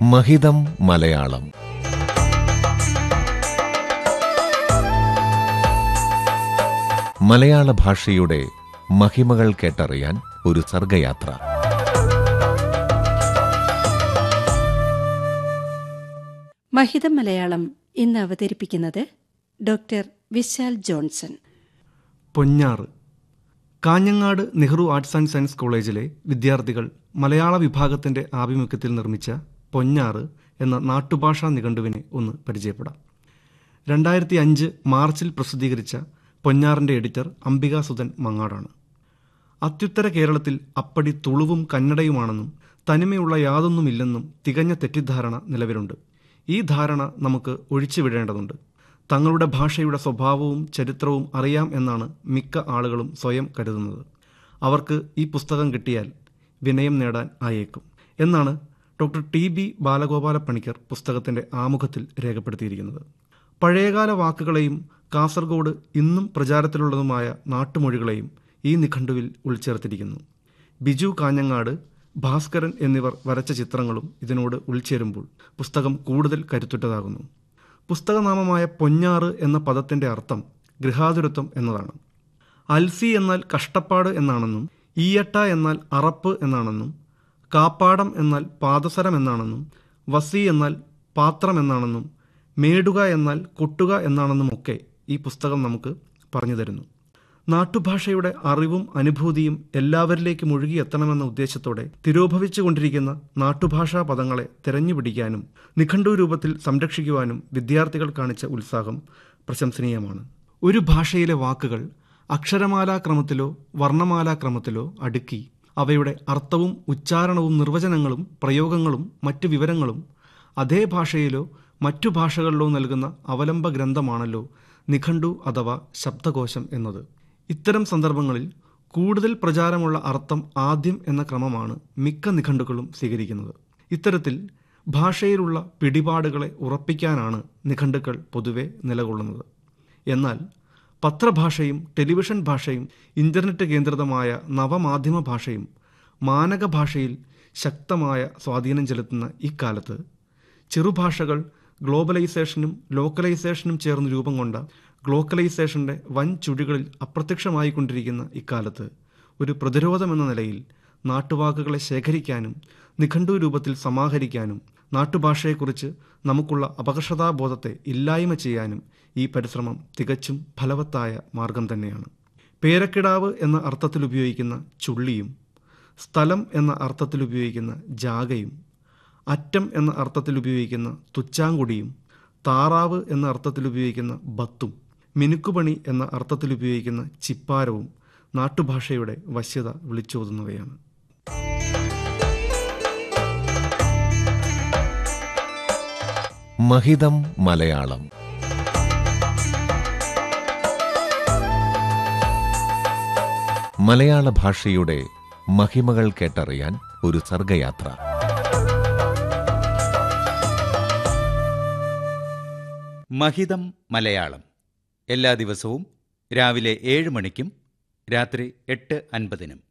മഹിതം മലയാളം മലയാള ഭാഷയുടെ മഹിമകൾ കേട്ടറിയാൻ ഒരു സർഗയാത്ര മഹിതം മലയാളം ഇന്ന് അവതരിപ്പിക്കുന്നത് ഡോക്ടർ വിശാൽ ജോൺസൺ പൊന്നാറ് Kanhangad Nehru arts and science കോളേജിലെ വിദ്യാർത്ഥികൾ മലയാള വിഭാഗത്തിന്റെ ആഭിമുഖ്യത്തിൽ നിർമ്മിച്ച പൊന്നാറ് എന്ന നാട്ടുഭാഷാ നിഘണ്ടുവിനെ ഒന്ന് പരിചയപ്പെടാം രണ്ടായിരത്തി അഞ്ച് മാർച്ചിൽ പ്രസിദ്ധീകരിച്ച പൊന്നാറിന്റെ എഡിറ്റർ അംബികാസുധൻ മങ്ങാടാണ് അത്യുത്തര കേരളത്തിൽ അപ്പടി തുളുവും കന്നഡയുമാണെന്നും തനിമയുള്ള യാതൊന്നുമില്ലെന്നും തികഞ്ഞ തെറ്റിദ്ധാരണ നിലവിലുണ്ട് ഈ ധാരണ നമുക്ക് ഒഴിച്ചുവിടേണ്ടതുണ്ട് തങ്ങളുടെ ഭാഷയുടെ സ്വഭാവവും ചരിത്രവും അറിയാം എന്നാണ് മിക്ക ആളുകളും സ്വയം കരുതുന്നത് അവർക്ക് ഈ പുസ്തകം കിട്ടിയാൽ വിനയം നേടാൻ ആയേക്കും എന്നാണ് doctor T B Balagopala Panicker പുസ്തകത്തിന്റെ ആമുഖത്തിൽ രേഖപ്പെടുത്തിയിരിക്കുന്നത് പഴയകാല വാക്കുകളെയും കാസർഗോഡ് ഇന്നും പ്രചാരത്തിലുള്ളതുമായ നാട്ടുമൊഴികളെയും ഈ നിഘണ്ടുവിൽ ഉൾച്ചേർത്തിരിക്കുന്നു ബിജു കാഞ്ഞങ്ങാട് ഭാസ്കരൻ എന്നിവർ വരച്ച ചിത്രങ്ങളും ഇതിനോട് ഉൾച്ചേരുമ്പോൾ പുസ്തകം കൂടുതൽ കരുത്തുറ്റതാകുന്നു പുസ്തകനാമമായ പൊന്നാറ് എന്ന പദത്തിന്റെ അർത്ഥം ഗൃഹാതുരത്വം എന്നതാണ് അൽസി എന്നാൽ കഷ്ടപ്പാട് എന്നാണെന്നും ഈയട്ട എന്നാൽ അറപ്പ് എന്നാണെന്നും കാപ്പാടം എന്നാൽ പാദസരം എന്നാണെന്നും വസി എന്നാൽ പാത്രം എന്നാണെന്നും മേടുക എന്നാൽ കൊട്ടുക എന്നാണെന്നുമൊക്കെ ഈ പുസ്തകം നമുക്ക് പറഞ്ഞു തരുന്നു നാട്ടുഭാഷയുടെ അറിവും അനുഭൂതിയും എല്ലാവരിലേക്കും ഒഴുകിയെത്തണമെന്ന ഉദ്ദേശത്തോടെ തിരോഭവിച്ചുകൊണ്ടിരിക്കുന്ന നാട്ടുഭാഷാ പദങ്ങളെ തെരഞ്ഞുപിടിക്കാനും നിഘണ്ടു രൂപത്തിൽ സംരക്ഷിക്കുവാനും വിദ്യാർത്ഥികൾ കാണിച്ച ഉത്സാഹം പ്രശംസനീയമാണ് ഒരു ഭാഷയിലെ വാക്കുകൾ അക്ഷരമാലാക്രമത്തിലോ വർണ്ണമാലാക്രമത്തിലോ അടുക്കി അവയുടെ അർത്ഥവും ഉച്ചാരണവും നിർവചനങ്ങളും പ്രയോഗങ്ങളും മറ്റു വിവരങ്ങളും അതേ ഭാഷയിലോ മറ്റു ഭാഷകളിലോ നൽകുന്ന അവലംബ ഗ്രന്ഥമാണല്ലോ നിഘണ്ടു അഥവാ ശബ്ദകോശം എന്നത് ഇത്തരം സന്ദർഭങ്ങളിൽ കൂടുതൽ പ്രചാരമുള്ള അർത്ഥം ആദ്യം എന്ന ക്രമമാണ് മിക്ക നിഘണ്ടുക്കളും സ്വീകരിക്കുന്നത് ഇത്തരത്തിൽ ഭാഷയിലുള്ള പിടിപാടുകളെ ഉറപ്പിക്കാനാണ് നിഘണ്ടുക്കൾ പൊതുവെ നിലകൊള്ളുന്നത് എന്നാൽ പത്രഭാഷയും ടെലിവിഷൻ ഭാഷയും ഇന്റർനെറ്റ് കേന്ദ്രിതമായ നവമാധ്യമ ഭാഷയും മാനക ഭാഷയിൽ ശക്തമായ സ്വാധീനം ചെലുത്തുന്ന ഇക്കാലത്ത് ചെറുഭാഷകൾ ഗ്ലോബലൈസേഷനും ലോക്കലൈസേഷനും ചേർന്ന് രൂപം കൊണ്ട ഗ്ലോക്കലൈസേഷന്റെ വൻ ചുഴികളിൽ അപ്രത്യക്ഷമായിക്കൊണ്ടിരിക്കുന്ന ഇക്കാലത്ത് ഒരു പ്രതിരോധമെന്ന നിലയിൽ നാട്ടുവാക്കുകളെ ശേഖരിക്കാനും നിഘണ്ടു രൂപത്തിൽ സമാഹരിക്കാനും നാട്ടുഭാഷയെക്കുറിച്ച് നമുക്കുള്ള അപകർഷതാബോധത്തെ ഇല്ലായ്മ ചെയ്യാനും ഈ പരിശ്രമം തികച്ചും ഫലവത്തായ മാർഗം തന്നെയാണ് പേരക്കിടാവ് എന്ന അർത്ഥത്തിൽ ഉപയോഗിക്കുന്ന ചുള്ളിയും സ്ഥലം എന്ന അർത്ഥത്തിൽ ഉപയോഗിക്കുന്ന ജാഗയും അറ്റം എന്ന അർത്ഥത്തിൽ ഉപയോഗിക്കുന്ന തുച്ചാങ്കുടിയും താറാവ് എന്ന അർത്ഥത്തിൽ ഉപയോഗിക്കുന്ന ബത്തും മിനുക്കുപണി എന്ന അർത്ഥത്തിൽ ഉപയോഗിക്കുന്ന ചിപ്പാരവും നാട്ടുഭാഷയുടെ വശ്യത വിളിച്ചോതുന്നവയാണ് മഹിതം മലയാളം മലയാള ഭാഷയുടെ മഹിമകൾ കേട്ടറിയാൻ ഒരു സർഗയാത്ര മഹിതം മലയാളം എല്ലാ ദിവസവും രാവിലെ ഏഴ് മണിക്കും രാത്രി എട്ട് അൻപതിനും